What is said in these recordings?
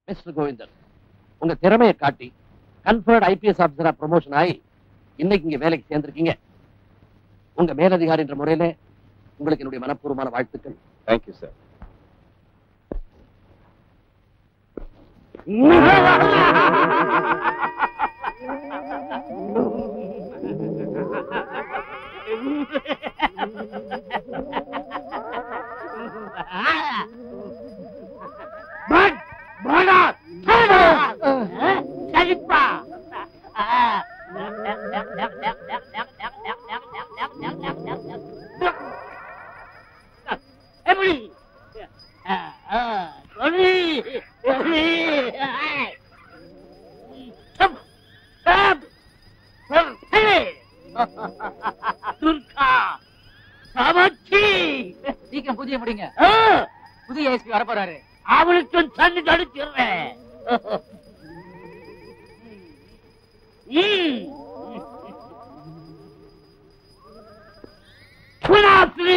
Mister Govindan உங்க திறமையை காட்டி கன்ஃபர்ட் ஐபிஎஸ் ஆபீசரா ப்ரொமோஷன் ஆகி இன்னைக்கு இங்க வேலைக்கு சேர்ந்திருக்கீங்க உங்க மேலதிகாரின்ற முறையில உங்களுக்கு என்னுடைய மனப்பூர்வமான வாழ்த்துக்கள் தேங்க்யூ சார் சரிப்பா எப்படி சொல்லி துர்கா சமச்சி சீக்கிரம் பூஜையை முடிங்க புதிய எஸ்பி வர போறாரு அவனுக்கு தண்ணி தடுச்சிடுறேன் ம். புனாத்ரி.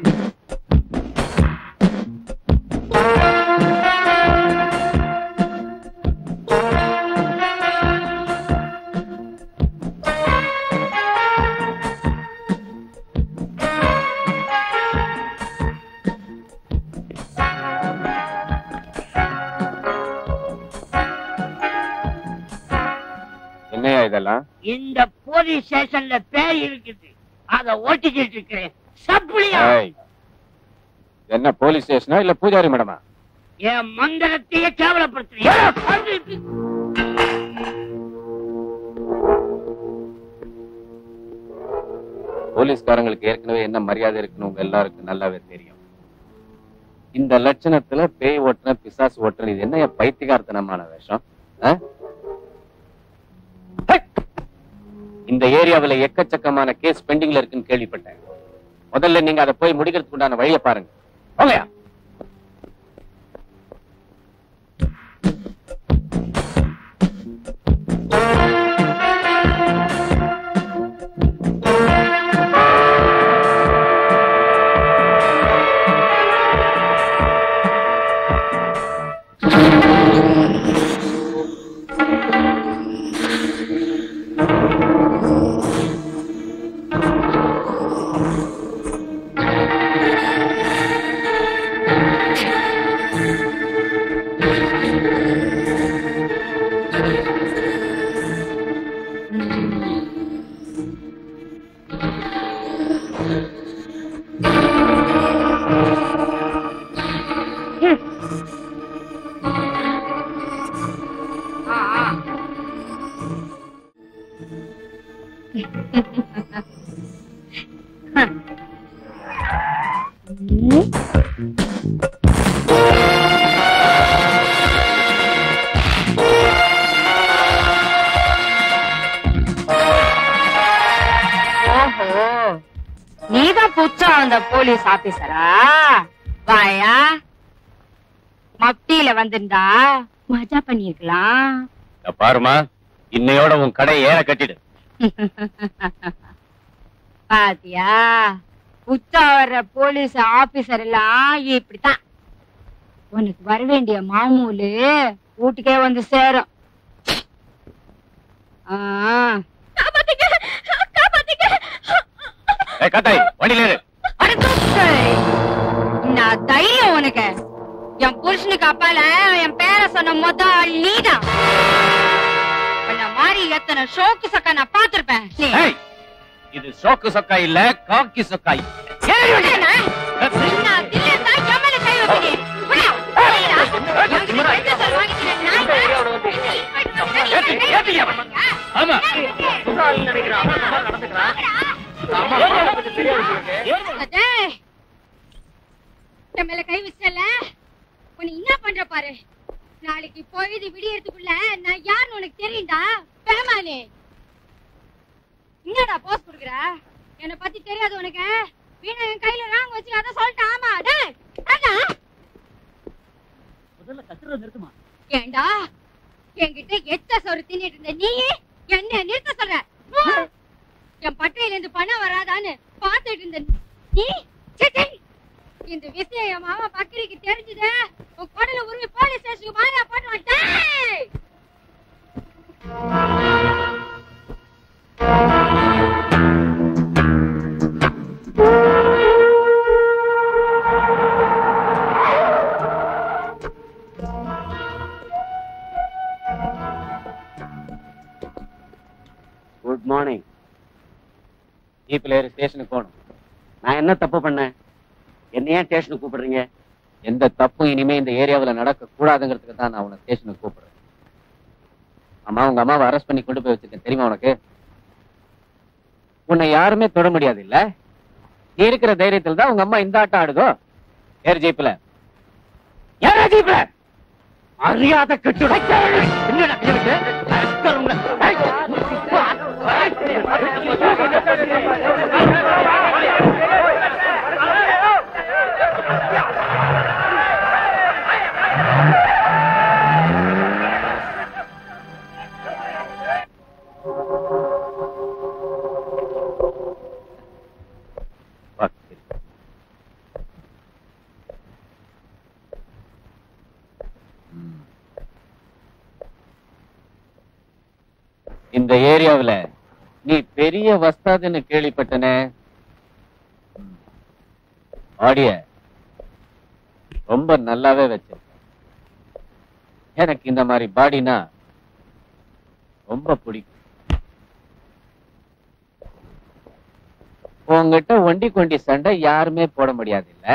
என்னையா இதெல்லாம் இந்த போலீஸ் ஸ்டேஷன்ல பேய் இருக்குது அத ஓட்டிக்கிட்டு இருக்கிறேன் சப்புளியா ஏய், என்ன போலீஸ் ஸ்டேஷனா இல்ல பூஜாரி மேடமா என் மந்திரத்தையே கேவலப்படுத்துறீங்க போலீஸ்காரங்களுக்கு ஏற்கனவே என்ன மரியாதை இருக்குன்னு உங்க எல்லாருக்கும் நல்லாவே தெரியும் இந்த லட்சணத்துல பேய் ஓட்டுன பிசாசு ஓட்டுன இது என்ன பைத்தியகார்த்தனமான வேஷம் ஆ? ஹை! இந்த ஏரியாவுல எக்கச்சக்கமான கேஸ் பெண்டிங்ல இருக்குன்னு கேள்விப்பட்டேன் முதல்ல நீங்க அதை போய் முடிக்கிறதுக்கு உண்டான வழியை பாருங்க போங்கயா ஓஹோ நீதான் புச்சா அந்த போலீஸ் ஆபீசரா வாயா மப்டியில வந்திருந்தா மஜா பண்ணிருக்கலாம் இத பாருமா இன்னையோட உன் கடை ஏற கட்டிடு பாத்தியா புச்சா வர்ற போலீஸ் ஆபீசர் எல்லாம் இப்படித்தான் உனக்கு வர வேண்டிய மாமூலு வீட்டுக்கே வந்து சேரும் ஆ. ஏய் காத்தாய் வண்டியில ஏறு அட தூக்கு. நான் தைரியம் உனக்கு என் புருஷனுக்கு அப்பால என் பேரை சொன்ன மொத ஆள் நீதான் உன்ன மாதிரி எத்தனை ஷோக்கு சக்கா நான் பாத்திருப்பேன் நீ ஏய், இது சோக்கு சொக்கா இல்ல காக்கி சொக்கா என்ன? நான் தில்லை தான் என் மேல கை வைக்கிறே. விடா. விடா. என்கிட்ட எந்த சொல் வாங்கிக்கிறேன் நான்? ஆமா அடே. என் மேல கை வச்சல உன்னை என்ன பண்ற பாரு நாளைக்கு பொழுது விடியறதுக்குள்ள நான் யாருன்னு உனக்கு தெரியும்டா பேமானே என்னடா போஸ் குடுக்குற என்னை பத்தி தெரியாது உனக்கு வீணா என் கையில ராங் வச்சு அதான் சொல்லிட்டேன் ஆமா டேய் அண்ணா முதல்ல கத்துறது நிறுத்துமா ஏண்டா என்கிட்ட எச்ச சோறு தின்னுட்டு இருந்த நீ என்ன நிறுத்த சொல்ற என் பட்டையில இருந்து பணம் வராதான்னு பார்த்துட்டு இருந்த நீ சீ, சீ. இந்த விஷயம் என் மாமா பக்கிரிக்கு தெரிஞ்சது உன் குடல உருவி போலீஸ் ஸ்டேஷனுக்கு மாறா போட்டு வந்துட்டேன் குட் மார்னிங் ஜீப்ல ஏறி ஸ்டேஷனுக்கு போகணும் நான் என்ன தப்பு பண்ணேன் என்ன ஏன் ஸ்டேஷனுக்கு கூப்பிடுறீங்க எந்த தப்பும் இனிமே இந்த ஏரியாவுல நடக்க கூடாதுங்கிறதுக்கு தான் நான் உன்னை ஸ்டேஷனுக்கு கூப்பிடுறேன் அம்மா உங்க அம்மாவை அரெஸ்ட் பண்ணி கொண்டு போய் வச்சிருக்கேன் தெரியுமா உனக்கு உன்னை யாருமே தொட முடியாது இல்ல நீ இருக்கிற தைரியத்தில் தான் உங்க அம்மா இந்த ஆட்டம் ஆடுதோ ஏறு ஜீப்ல ஏற ஜீப்ல மரியாதை கட்டுட என்னடா கையிலுக்கு? அஸ்கர் உங்களை. ஏய். வா, சரி. ம். இந்த ஏரியாவுல நீ பெரிய வஸ்தாதுன்னு கேள்விப்பட்டனே ம். ஆடிய ரொம்ப நல்லாவே வச்சிருக்க எனக்கு இந்த மாதிரி பாடினா ரொம்ப பிடிக்கும் உங்ககிட்ட ஒண்டி கொண்டி சண்டை யாருமே போட முடியாது இல்ல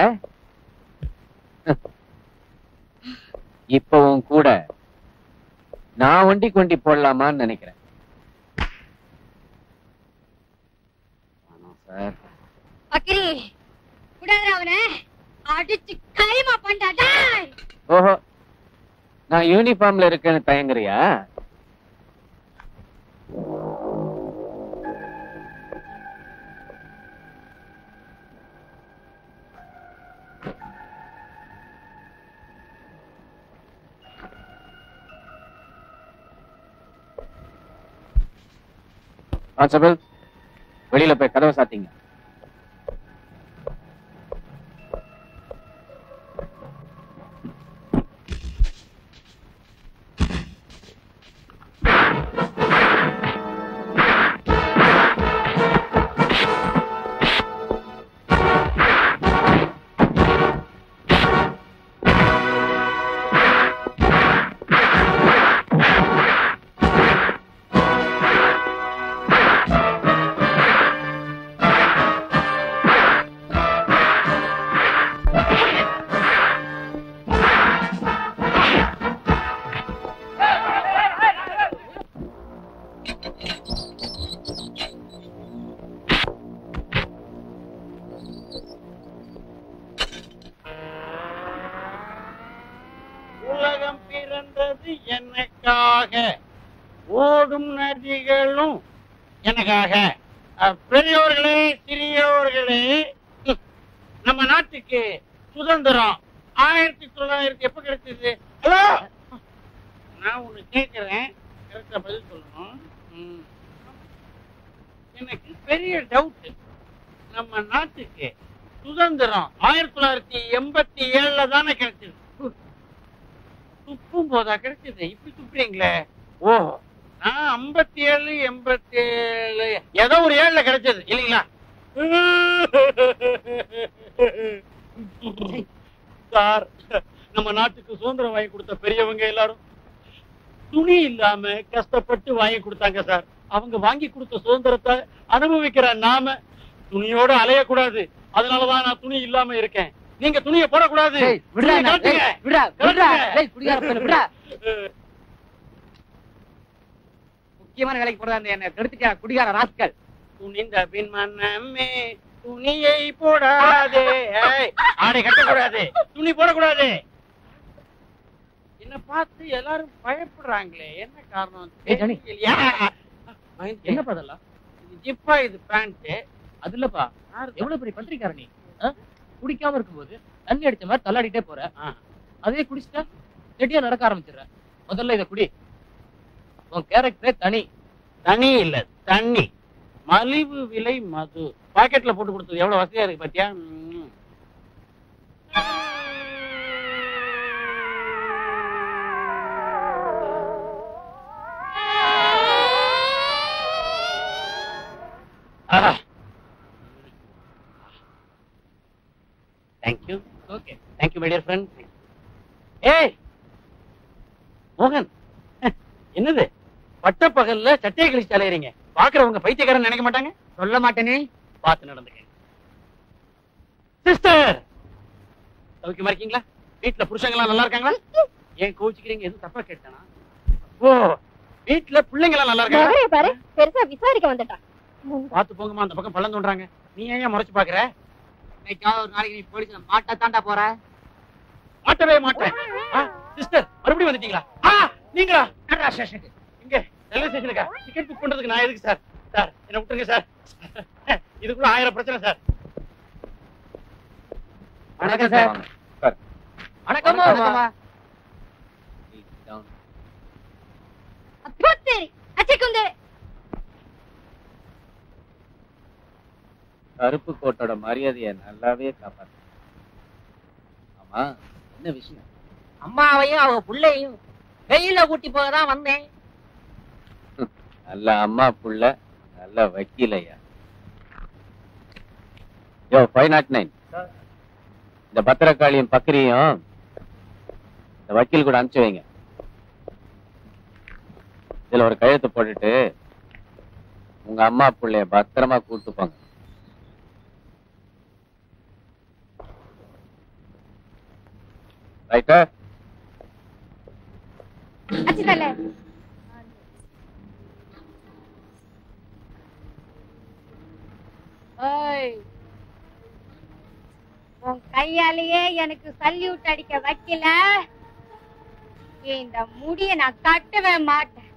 இப்ப உன் கூட நான் ஒண்டி கொண்டி போடலாமான்னு நினைக்கிறேன் ஆனா சார் அக்கிரி விடாத அவனை அடிச்சு கைமா பண்ணா டேய் ஓஹோ நான் யூனிஃபார்ம்ல இருக்கேன்னு தயங்குறியா கான்ஸ்டபிள் வெளியில போய் கதவை சாத்திங்க உலகம் பிறந்தது எனக்காக ஓடும் நதிகளும் எனக்காக அஹ், பெரியோர்களே சிறியோர்களே ம், நம்ம நாட்டுக்கு சுதந்திரம் ஆயிரத்தி தொள்ளாயிரத்தி எப்ப கிடைச்சது ஹலோ நான் ஒண்ணு கேட்கிறேன் கரெக்டா பதில் சொல்லணும் ம். எனக்கு பெரிய டவுட் நம்ம நாட்டுக்கு சுதந்திரம் ஆயிரத்தி தொள்ளாயிரத்தி எண்பத்தி ஏழுல தானே கிடைச்சது துப்பும் போதா கிடைச்சது இப்படி துப்புறீங்களே ஓ நான் ஐம்பத்தி ஏழு எண்பத்தி ஏழு ஏதோ ஒரு ஏழுல கிடைச்சது இல்லைங்களா சார் நம்ம நாட்டுக்கு சுதந்திரம் வாங்கி கொடுத்த பெரியவங்க எல்லாரும் துணி இல்லாம கஷ்டப்பட்டு வாங்கி கொடுத்தாங்க சார் அவங்க வாங்கி கொடுத்த சுதந்திரத்தை அனுபவிக்கிற நாம துணியோட அலையக்கூடாது அதனாலதான் நான் துணி இல்லாம இருக்கேன் நீங்க துணியை போடக்கூடாது டேய், விட்றா துணியை என்ன? கழட்டுங்க. டேய், விட்றா, விட்றா. கழட்டுங்க. டேய், குடிகார பயலே, விட்றா. முக்கியமான வேலைக்கு போறதா இருந்தா என்ன கெடுத்துட்டியா குடிகார ராஸ்கல் துணிந்த பின் மனமே துணியை போடாதே ஏய், ஆடை கட்டக்கூடாது துணி போடக்கூடாது என்ன பார்த்து எல்லாரும் பயப்படுறாங்களே என்ன காரணம் ஏய், ஜானி. தெரியலையா? என்னப்பா அதெல்லாம் இது ஜிப்பா இது பேண்ட் அது இல்லப்பா எவ்வளவு பெரிய பத்திரிக்கார நீ ஆ? குடிக்காம இருக்கும்போது தண்ணி அடிச்ச மாதிரி தள்ளாடிட்டே போற அதே குடிச்சிட்டா நெட்டியா நடக்க ஆரம்பிச்சிடுற முதல்ல இத குடி உன் கேரக்டரே தனி தனி இல்ல தண்ணி மலிவு விலை மது பாக்கெட்ல போட்டு கொடுத்தது எவ்வளவு வசதியா இருக்கு பாத்தியா ம். Thank you okay thank you my dear friend ஏய் மோகன் என்னது பட்ட பகல்ல சட்டையை கழிச்சு அலையறீங்க பாக்குறவங்க பைத்தியக்காரன் நினைக்க மாட்டாங்க சொல்ல மாட்டேனே பார்த்து நடந்துக்க சிஸ்டர் சௌக்கியமா இருக்கீங்களா வீட்டுல புருஷங்க எல்லாம் நல்லா இருக்காங்களா ஏன் கோச்சிக்கிறீங்க எதுவும் தப்பா கேட்டானா ஓ வீட்டுல பிள்ளைங்க எல்லாம் நல்லா இருக்காங்க நகரைய பாரு பெருசா விசாரிக்க வந்துட்டான் பாத்து போங்கம்மா அந்த பக்கம் பள்ளம் தோன்றாங்க நீ ஏன் முறைச்சு பாக்குற இன்னைக்காவது ஒரு நாளைக்கு நீ போலீஸ்ல மாட்ட தாண்டா போற மாட்டவே மாட்டேன் சிஸ்டர் மறுபடியும் வந்துட்டீங்களா ஆ, நீங்களா இங்க ரயில்வே ஸ்டேஷனுக்கா டிக்கெட் புக் பண்றதுக்கு நான் எதுக்கு சார் சார் என்ன விட்டுருங்க சார் இதுக்குள்ள ஆயிரம் பிரச்சனை சார் வணக்கம் சார் வணக்கம்மா அப்போத்தேரி அச்சக்குந்து கருப்பு கோட்டோட மரியாதையை நல்லாவே காப்பாத்து ஆமா என்ன விஷயம் அம்மாவையும் அவங்க புள்ளையும் வெயில கூட்டி போக தான் வந்தேன் நல்ல அம்மா புள்ள நல்ல வக்கீலையா யோ ஃபைவ் நாட் நைன் இந்த பத்திரக்காளியும் பக்கரியும் இந்த வக்கீல் கூட அனுப்பிச்சு வைங்க இதுல ஒரு கையெழுத்து போட்டுட்டு உங்க அம்மா புள்ளைய பத்திரமா கூட்டு போங்க ரைட்டா அச்சு தல ஓய் உன் கையாலேயே எனக்கு சல்யூட் அடிக்க வைக்கல இந்த முடிய நான் கட்டவே மாட்டேன்